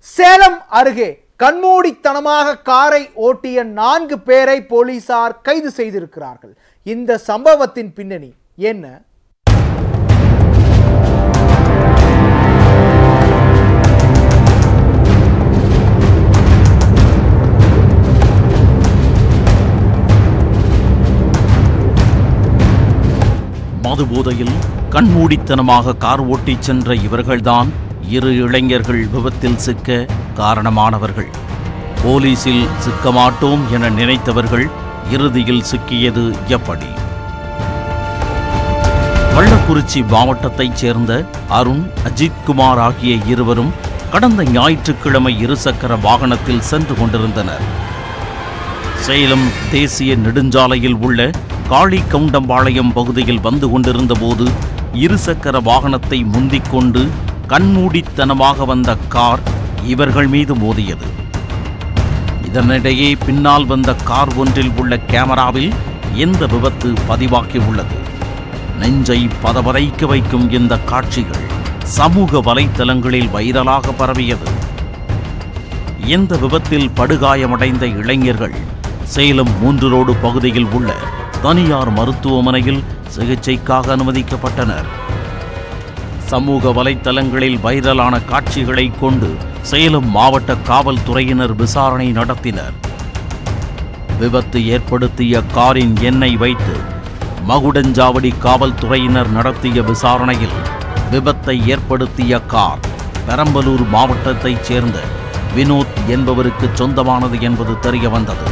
சேலம் அருகே கண்மூடித்தனமாக காரை ஓட்டிய நான்கு பேரை போலீசார் கைது செய்திருக்கிறார்கள் இந்த சம்பவத்தின் பின்னணி என்ன மதுபோதையில் கண்மூடித்தனமாக கார் ஓட்டிச் சென்ற இவர்கள்தான் இரு இளைஞர்கள் விபத்தில் சிக்க காரணமானவர்கள் போலீசில் சிக்க மாட்டோம் என நினைத்தவர்கள் இறுதியில் சிக்கியது எப்படி கள்ளக்குறிச்சி மாவட்டத்தைச் சேர்ந்த அருண் அஜித்குமார் ஆகிய இருவரும் கடந்த ஞாயிற்றுக்கிழமை இருசக்கர வாகனத்தில் சென்று கொண்டிருந்தனர் சேலம் தேசிய நெடுஞ்சாலையில் உள்ள காளி கவுண்டம்பாளையம் பகுதியில் வந்து கொண்டிருந்த போது இருசக்கர வாகனத்தை முந்திக் கொண்டு கண்மூடித்தனமாக வந்த கார் இவர்கள் மீது மோதியது இதனிடையே பின்னால் வந்த கார் ஒன்றில் உள்ள கேமராவில் இந்த விபத்து பதிவாகி உள்ளது நெஞ்சை பதவரைக்க வைக்கும் இந்த காட்சிகள் சமூக வலைத்தளங்களில் வைரலாக பரவியது இந்த விபத்தில் படுகாயமடைந்த இளைஞர்கள் சேலம் மூன்று ரோடு பகுதியில் உள்ள தனியார் மருத்துவமனையில் சிகிச்சைக்காக அனுமதிக்கப்பட்டனர் சமூக வலைத்தளங்களில் வைரலான காட்சிகளை கொண்டு சேலம் மாவட்ட காவல்துறையினர் விசாரணை நடத்தினர் விபத்து ஏற்படுத்திய காரின் எண்ணை வைத்து மகுடஞ்சாவடி காவல்துறையினர் நடத்திய விசாரணையில் விபத்தை ஏற்படுத்திய கார் பெரம்பலூர் மாவட்டத்தைச் சேர்ந்த வினோத் என்பவருக்கு சொந்தமானது என்பது தெரிய வந்தது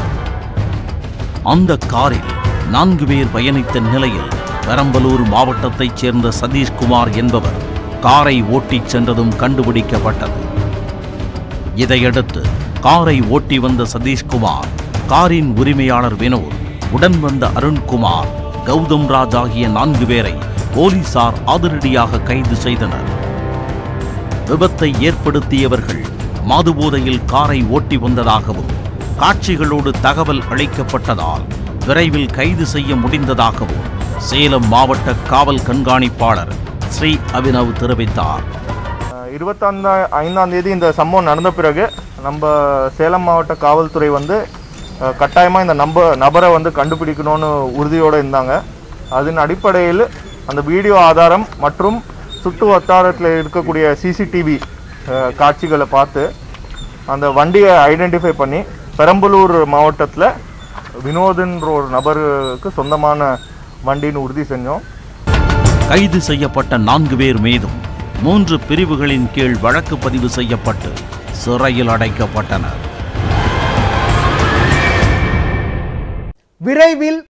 அந்த காரில் நான்கு பேர் பயணித்த நிலையில் பெரம்பலூர் மாவட்டத்தைச் சேர்ந்த சதீஷ்குமார் என்பவர் காரை ஓட்டிச் சென்றதும் கண்டுபிடிக்கப்பட்டது இதையடுத்து காரை ஓட்டி வந்த சதீஷ்குமார் காரின் உரிமையாளர் வினோத் உடன் வந்த அருண்குமார் கௌதம் ராஜ் ஆகிய நான்கு பேரை போலீசார் அதிரடியாக கைது செய்தனர் விபத்தை ஏற்படுத்தியவர்கள் மதுபோதையில் காரை ஓட்டி வந்ததாகவும் காட்சிகளோடு தகவல் அளிக்கப்பட்டதால் விரைவில் கைது செய்ய முடிந்ததாகவும் சேலம் மாவட்ட காவல் கண்காணிப்பாளர் ஸ்ரீ அபினவ் தெரிவித்தார் இருபத்தாந்தா ஐந்தாம் தேதி இந்த சம்பவம் நடந்த பிறகு நம்ம சேலம் மாவட்ட காவல்துறை வந்து அஹ், கட்டாயமா இந்த நம்ப நபரை வந்து கண்டுபிடிக்கணும்னு உறுதியோடு இருந்தாங்க அதன் அடிப்படையில் அந்த வீடியோ ஆதாரம் மற்றும் சுற்று வட்டாரத்தில் இருக்கக்கூடிய சிசிடிவி காட்சிகளை பார்த்து அந்த வண்டியை ஐடென்டிஃபை பண்ணி பெரம்பலூர் மாவட்டத்தில் வினோதன்ற ஒரு நபருக்கு சொந்தமான வண்டின்னு உறுதி செஞ்சோம் கைது செய்யப்பட்ட நான்கு பேர் மீதும் மூன்று பிரிவுகளின் கீழ் வழக்கு பதிவு செய்யப்பட்டு சிறையில் அடைக்கப்பட்டனர் விரைவில்